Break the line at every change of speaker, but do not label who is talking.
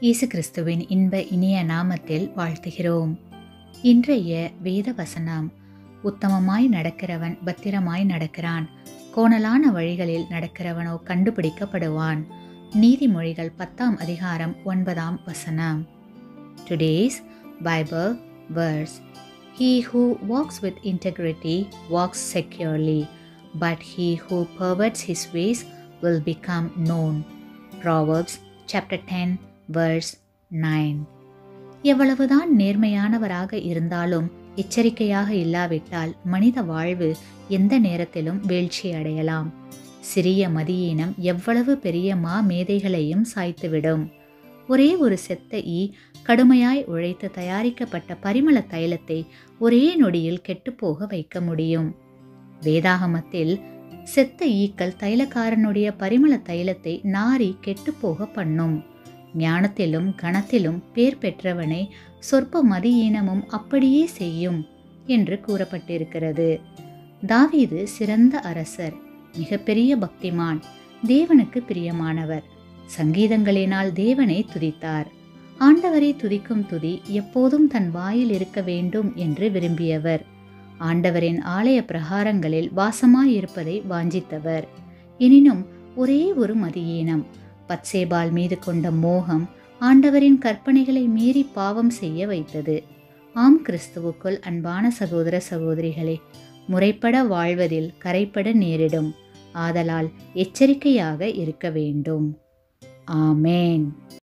இயேசு கிறிஸ்துவின் இன்ப இனிய நாமத்தில் வாழ்த்துகிறோம் இன்றைய வேத வசனம் உத்தமமாய் நடக்கிறவன் பத்திரமாய் நடக்கிறான் கோணலான வழிகளில் நடக்கிறவனோ கண்டுபிடிக்கப்படுவான் நீதிமொழிகள் பத்தாம் அதிகாரம் ஒன்பதாம் வசனம் today's Bible verse He who walks with integrity walks securely, but he who perverts his ways will become known. Proverbs chapter 10 verse 9 எவ்வளவுதான் நேர்மையானவராக இருந்தாலும் எச்சரிக்கையாக இல்லாவிட்டால் மனித வாழ்வு எந்த நேரத்திலும் வீழ்ச்சி அடையலாம் சிறிய மதியீனம் எவ்வளவு பெரிய மா மேதைகளையும் சாய்த்துவிடும் ஒரே ஒரு செத்த ஈ கடுமையாய் உழைத்து தயாரிக்கப்பட்ட பரிமள தைலத்தை ஒரே நொடியில் கெட்டுப்போக வைக்க முடியும் வேதாகமத்தில் செத்த ஈக்கள் தைலக்காரனுடைய பரிமள தைலத்தை நாரி கெட்டுப்போக பண்ணும் ஞானத்திலும் கணத்திலும் பேர் பெற்றவனை சொற்ப மதியீனமும் அப்படியே செய்யும் என்று கூறப்பட்டிருக்கிறது தாவீது சிறந்த அரசர் மிகப்பெரிய பக்திமான் தேவனுக்கு பிரியமானவர் சங்கீதங்களினால் தேவனை துதித்தார் ஆண்டவரை துதிக்கும் துதி எப்போதும் தன் வாயில் இருக்க வேண்டும் என்று விரும்பியவர் ஆண்டவரின் ஆலய பிரகாரங்களில் வாசமாயிருப்பதை வாஞ்சித்தவர் எனினும் ஒரே ஒரு மதியீனம் பத்சேபால் மீது கொண்ட மோகம் ஆண்டவரின் கற்பனைகளை மீறி பாவம் செய்ய வைத்தது ஆம் கிறிஸ்துவுக்குள் அன்பான சகோதர சகோதரிகளே முறைப்பட வாழ்வதில் கரைப்பட நேரிடும் ஆதலால் எச்சரிக்கையாக இருக்க வேண்டும் ஆமேன்